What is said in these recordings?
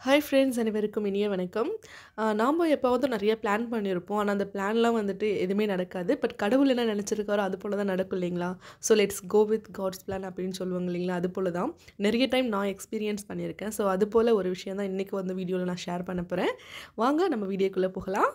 Hi friends அனைவருக்கும் இனிய வணக்கம் நாம் எப்போவாவது நிறைய பிளான் பண்ணியிருப்போம் ஆனால் அந்த பிளான்லாம் வந்துட்டு எதுவுமே நடக்காது பட் கடவுள் என்ன நினச்சிருக்காரோ அது போல தான் நடக்கும் இல்லைங்களா so let's go with God's plan அப்படின்னு சொல்லுவாங்க இல்லைங்களா அது போல தான் நிறைய டைம் நான் எக்ஸ்பீரியன்ஸ் பண்ணியிருக்கேன் ஸோ அது போல் ஒரு விஷயம் தான் இன்றைக்கி வந்து வீடியோவில் நான் ஷேர் பண்ண போகிறேன் வாங்க நம்ம வீடியோக்குள்ளே போகலாம்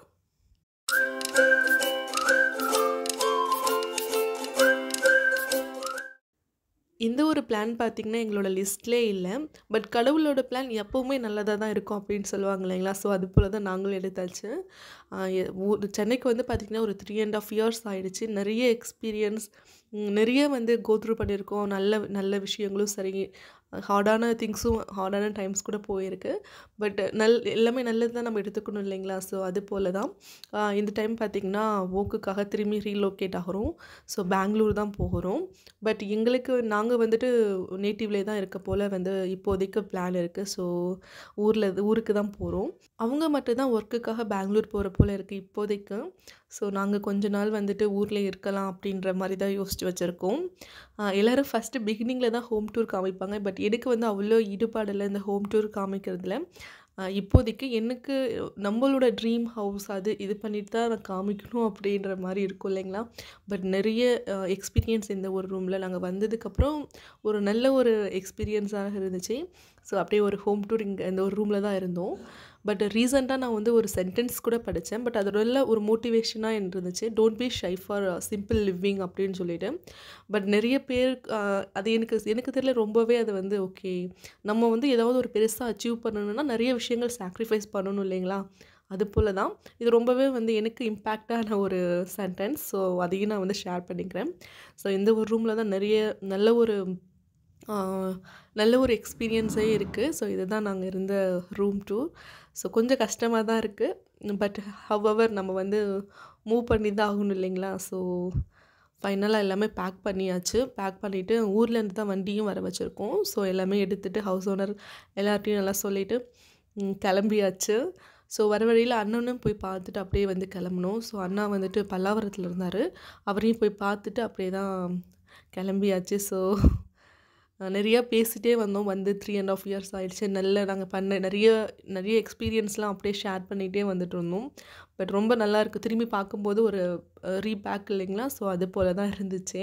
இந்த ஒரு பிளான் பார்த்திங்கன்னா எங்களோட லிஸ்ட்லே இல்லை பட் கடவுளோட பிளான் எப்போவுமே நல்லதாக தான் இருக்கும் அப்படின்னு சொல்லுவாங்க இல்லைங்களா ஸோ அது போல் தான் நாங்களும் எடுத்தாச்சு ஆஹ் எ- ஊ- சென்னைக்கு வந்து பார்த்திங்கன்னா ஒரு த்ரீ அண்ட் ஆஃப் இயர்ஸ் ஆயிடுச்சு நிறைய எக்ஸ்பீரியன்ஸ் நிறைய வந்து கோத்ரூ பண்ணியிருக்கோம் நல்ல நல்ல விஷயங்களும் சரி ஹார்டான திங்ஸும் ஹார்டான டைம்ஸ் கூட போயிருக்கு பட் நல் எல்லாமே நல்லது தான் நம்ம எடுத்துக்கணும் இல்லைங்களா ஸோ அது போல் தான் ஆஹ் இந்த டைம் பார்த்திங்கன்னா ஓக்குக்காக திரும்பி ரீலோகேட் ஆகிறோம் ஸோ பெங்களூர் தான் போகிறோம் பட் எங்களுக்கு நாங்கள் வந்துட்டு நேட்டிவ்லே தான் இருக்க போல் வந்து இப்போதைக்கு பிளான் இருக்குது ஸோ ஊரில் ஊருக்கு தான் போகிறோம் அவங்க மட்டும்தான் ஒர்க்குக்காக பெங்களூர் போகிற போல் இருக்குது இப்போதைக்கு ஸோ நாங்கள் கொஞ்ச நாள் வந்துட்டு ஊரில் இருக்கலாம் அப்படின்ற மாதிரி தான் யோசிச்சு வச்சுருக்கோம் எல்லோரும் ஃபஸ்ட்டு பிகினிங்கில் தான் ஹோம் டூர் காமிப்பாங்க பட் எனக்கு வந்து அவ்வளோ ஈடுபாடு இல்லை இந்த ஹோம் டூர் காமிக்கிறதுல ஆஹ் இப்போதைக்கு எனக்கு நம்மளோட ட்ரீம் ஹவுஸ் அது இது பண்ணிட்டு தான் நான் காமிக்கணும் அப்படின்ற மாதிரி இருக்கும் இல்லைங்களா பட் நிறைய எக்ஸ்பீரியன்ஸ் இந்த ஒரு ரூமில் நாங்கள் வந்ததுக்கப்புறம் ஒரு நல்ல ஒரு எக்ஸ்பீரியன்ஸாக இருந்துச்சு ஸோ அப்படியே ஒரு ஹோம் டூர் இங்கே இந்த ஒரு ரூமில் தான் இருந்தோம் பட் ரீசெண்டாக நான் வந்து ஒரு சென்டென்ஸ் கூட படித்தேன் பட் அதோட நல்ல ஒரு மோட்டிவேஷனாக இருந்துச்சு don't be shy for simple living அப்படின்னு சொல்லிட்டு பட் நிறைய பேர் ஆஹ், அது எனக்கு எனக்கு தெரியல ரொம்பவே அது வந்து ஓகே நம்ம வந்து ஏதாவது ஒரு பெருசாக அச்சீவ் பண்ணணும்னா நிறைய விஷயங்கள் சாக்ரிஃபைஸ் பண்ணணும் இல்லைங்களா அது போல தான் இது ரொம்பவே வந்து எனக்கு இம்பேக்டான ஒரு சென்டென்ஸ் ஸோ அதையும் நான் வந்து ஷேர் பண்ணிக்கிறேன் ஸோ இந்த ஒரு ரூமில் தான் நிறைய நல்ல ஒரு ஆஹ், நல்ல ஒரு எக்ஸ்பீரியன்ஸே இருக்குது ஸோ இதுதான் நாங்கள் இருந்த ரூம் டூர் ஸோ கொஞ்சம் கஷ்டமாக தான் இருக்குது பட் ஹவவர் நம்ம வந்து மூவ் பண்ணி தான் ஆகணும் இல்லைங்களா ஸோ ஃபைனலாக எல்லாமே பேக் பண்ணியாச்சு பேக் பண்ணிவிட்டு ஊர்லேருந்து தான் வண்டியும் வர வச்சுருக்கோம் ஸோ எல்லாமே எடுத்துகிட்டு ஹவுஸ் ஓனர் எல்லார்ட்டையும் நல்லா சொல்லிவிட்டு கிளம்பியாச்சு ஸோ வர வழியில் அண்ணனும் போய் பார்த்துட்டு அப்படியே வந்து கிளம்புனோம் ஸோ அண்ணா வந்துட்டு பல்லாவரத்தில் இருந்தார் அவரையும் போய் பார்த்துட்டு அப்படியே தான் கிளம்பியாச்சு ஸோ நிறையா பேசிட்டே வந்தோம் வந்து த்ரீ அண்ட் ஆஃப் இயர்ஸ் ஆயிடுச்சு நல்ல நாங்கள் பண்ண நிறைய நிறைய எக்ஸ்பீரியன்ஸ்லாம் அப்படியே ஷேர் பண்ணிகிட்டே வந்துட்டு இருந்தோம் பட் ரொம்ப நல்லா இருக்குது திரும்பி பார்க்கும்போது ஒரு ரீபேக் இல்லைங்களா ஸோ அது போல தான் இருந்துச்சு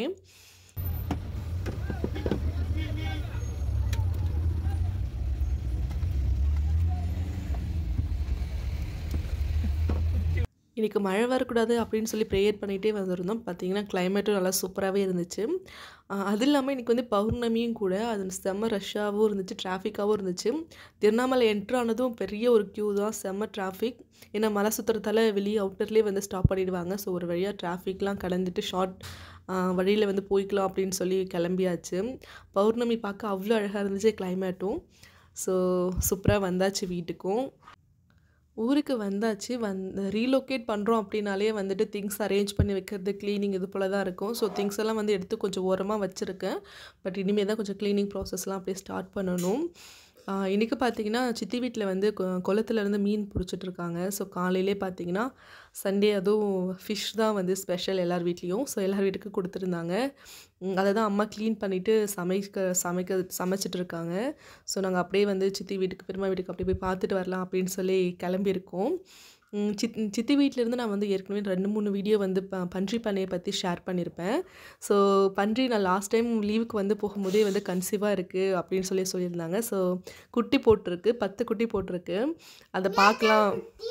இன்றைக்கி மழை வரக்கூடாது அப்படின்னு சொல்லி ப்ரேயர் பண்ணிகிட்டே வந்திருந்தோம் பார்த்தீங்கன்னா கிளைமேட்டும் நல்லா சூப்பராகவே இருந்துச்சு ஆஹ் அது இல்லாமல் இன்றைக்கி வந்து பௌர்ணமியும் கூட அது செம்ம ரஷ்ஷாகவும் இருந்துச்சு டிராஃபிக்காகவும் இருந்துச்சு திருவண்ணாமலை என்ட்ரு ஆனதும் பெரிய ஒரு க்யூ தான் செம்ம டிராஃபிக் ஏன்னா மலை சுற்றுறதால வெளியே அவுட்டர்லேயே வந்து ஸ்டாப் பண்ணிடுவாங்க ஸோ ஒரு வழியாக டிராஃபிக்லாம் கடந்துட்டு ஷார்ட் வழியில் வந்து போய்க்கலாம் அப்படின்னு சொல்லி கிளம்பியாச்சு பௌர்ணமி பார்க்க அவ்வளோ அழகாக இருந்துச்சு கிளைமேட்டும் ஸோ சூப்பராக வந்தாச்சு வீட்டுக்கும் ஊருக்கு வந்தாச்சு வந் ரீலோகேட் பண்ணுறோம் அப்படின்னாலே வந்துட்டு திங்ஸ் அரேஞ்ச் பண்ணி வைக்கிறது க்ளீனிங் இது போல தான் இருக்கும் ஸோ திங்ஸ் எல்லாம் வந்து எடுத்து கொஞ்சம் ஓரமாக வச்சுருக்கேன் பட் இனிமேல் தான் கொஞ்சம் க்ளீனிங் ப்ராசஸ்லாம் அப்படியே ஸ்டார்ட் பண்ணணும் ஆஹ் இன்னைக்கு பார்த்தீங்கன்னா சித்தி வீட்டில் வந்து கொ- குளத்துலேருந்து மீன் பிடிச்சிட்டு இருக்காங்க ஸோ காலையிலே பார்த்தீங்கன்னா சண்டே அதுவும் ஃபிஷ் தான் வந்து ஸ்பெஷல் எல்லார் வீட்லேயும் ஸோ எல்லார் வீட்டுக்கும் கொடுத்துருந்தாங்க ம், அதை தான் அம்மா க்ளீன் பண்ணிவிட்டு சமைக்க சமைக்க சமைச்சிட்டு இருக்காங்க ஸோ நாங்கள் அப்படியே வந்து சித்தி வீட்டுக்கு பெருமா வீட்டுக்கு அப்படியே போய் பார்த்துட்டு வரலாம் அப்படின்னு சொல்லி கிளம்பியிருக்கோம் ம், சித் சித்தி வீட்டிலேருந்து நான் வந்து ஏற்கனவே ரெண்டு மூணு வீடியோ வந்து ப பன்றி பண்ணையை பற்றி ஷேர் பண்ணியிருப்பேன் ஸோ பன்றி நான் லாஸ்ட் டைம் லீவுக்கு வந்து போகும்போதே வந்து கன்சீவாக இருக்குது அப்படின்னு சொல்லி சொல்லியிருந்தாங்க ஸோ குட்டி போட்டிருக்கு பத்து குட்டி போட்டிருக்கு அதை பார்க்கலாம்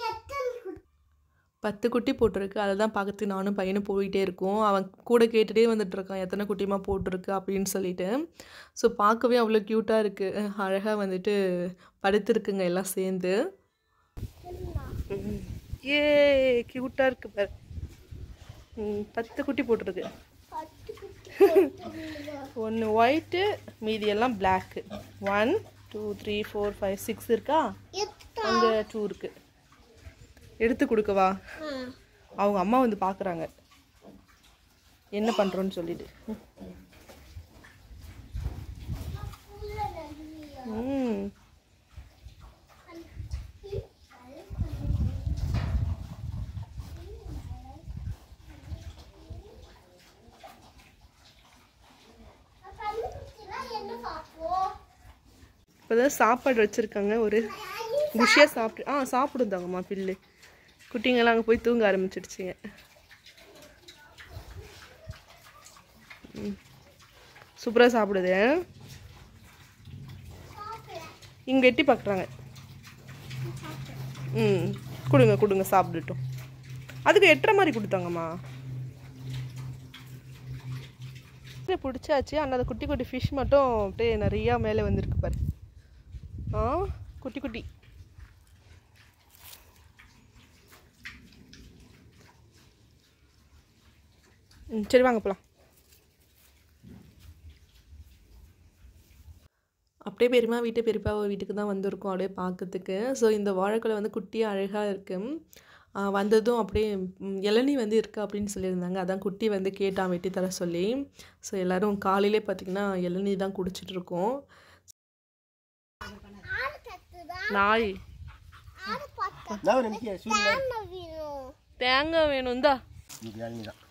பத்து குட்டி போட்டிருக்கு அதை தான் பார்க்கறதுக்கு நானும் பையனும் போயிட்டே இருக்கோம் அவன் கூட கேட்டுகிட்டே வந்துட்டு இருக்கான் எத்தனை குட்டிமா போட்டிருக்கு அப்படின்னு சொல்லிட்டு ஸோ பார்க்கவே அவ்வளோ க்யூட்டாக இருக்குது அழகாக வந்துட்டு படுத்துருக்குங்க எல்லாம் சேர்ந்து ம். ஏ க்யூட்டாக இருக்கு பாரு ம், பத்து குட்டி போட்டிருக்கு ஒன்று ஒயிட்டு மீதி எல்லாம் black one two three four five six இருக்கா அங்கே டூ இருக்கு எடுத்து கொடுக்கவா அவங்க அம்மா வந்து பார்க்குறாங்க என்ன பண்ணுறோன்னு சொல்லிட்டு ம் என்ன பார்ப்போம் இப்போதான் சாப்பாடு வச்சுருக்காங்க ஒரு குஷியாக சாப்பிட்டு ஆ சாப்பிடுந்தாங்கம்மா பில்லு குட்டிங்கெல்லாம் அங்கே போய் தூங்க ஆரம்பிச்சிடுச்சுங்க சூப்பராக சாப்பிடுது இங்கே எட்டி பார்க்குறாங்க ம் கொடுங்க கொடுங்க சாப்பிட்டுட்டோம் அதுக்கு எட்டுற மாதிரி கொடுத்தாங்கம்மா இது பிடிச்சாச்சு ஆனால் அந்த குட்டி குட்டி ஃபிஷ் மட்டும் அப்படியே நிறையா மேலே வந்திருக்கு பாரு ஆ குட்டி குட்டி ம் சரி வாங்க போகலாம் அப்படியே பெரியம்மா வீட்டு பெரியப்பா வீட்டுக்கு தான் வந்திருக்கோம் அப்படியே பார்க்கறதுக்கு ஸோ இந்த வாழைக்குலை வந்து குட்டியாக அழகாக இருக்குது வந்ததும் அப்படியே ம், இளநீ வந்து இருக்குது அப்படின்னு சொல்லியிருந்தாங்க அதான் குட்டி வந்து கேட்டான் வெட்டி தர சொல்லி ஸோ எல்லோரும் காலையிலே பார்த்திங்கன்னா இளநீ தான் குடிச்சிட்டு இருக்கோம் நாய் நான் நினைக்கிறேன் சூரியன் தேங்காய் வேணும் தான் இங்கே இறங்கி தான்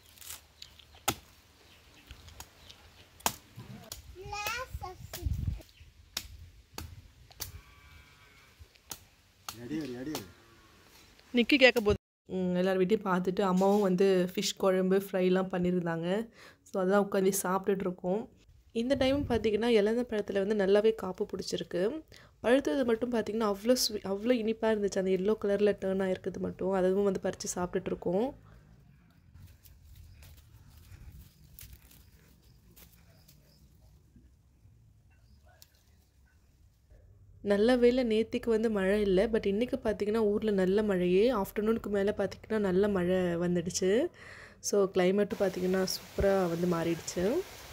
ரெடி ரெடி நிக்கி கேட்க போது எல்லார் வீட்டையும் பார்த்துட்டு அம்மாவும் வந்து ஃபிஷ் குழம்பு ஃப்ரைலாம் பண்ணியிருந்தாங்க ஸோ அதான் உட்காந்து சாப்பிட்டுட்டு இருக்கோம் இந்த டைம் பார்த்தீங்கன்னா இலந்த பழத்தில் வந்து நல்லாவே காப்பு பிடிச்சிருக்கு பழுத்தது மட்டும் பார்த்தீங்கன்னா அவ்வளோ ஸ்வீ அவ்வளோ இனிப்பாக இருந்துச்சு அந்த எல்லோ கலரில் டேர்ன் ஆகிருக்குது மட்டும் அதுவும் வந்து பறித்து சாப்பிட்டுட்டு இருக்கோம் நல்ல வேளை நேத்திக்கு வந்து மழை இல்லை பட் இன்றைக்கி பார்த்தீங்கன்னா ஊரில் நல்ல மழையே ஆஃப்டர்நூனுக்கு மேலே பார்த்தீங்கன்னா நல்ல மழை வந்துடுச்சு ஸோ கிளைமேட்டும் பார்த்தீங்கன்னா சூப்பராக வந்து மாறிடுச்சு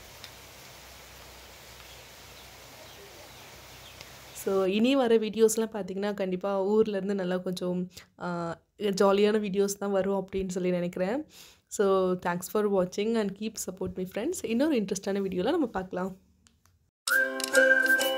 ஸோ இனி வர வீடியோஸ்லாம் பார்த்தீங்கன்னா கண்டிப்பாக ஊர்லேருந்து நல்லா கொஞ்சம் ஜாலியான வீடியோஸ் தான் வரும் அப்படின்னு சொல்லி நினைக்கிறேன் ஸோ தேங்க்ஸ் ஃபார் வாட்சிங் and keep support my friends இன்னொரு இன்ட்ரெஸ்டான வீடியோவில் நம்ம பார்க்கலாம்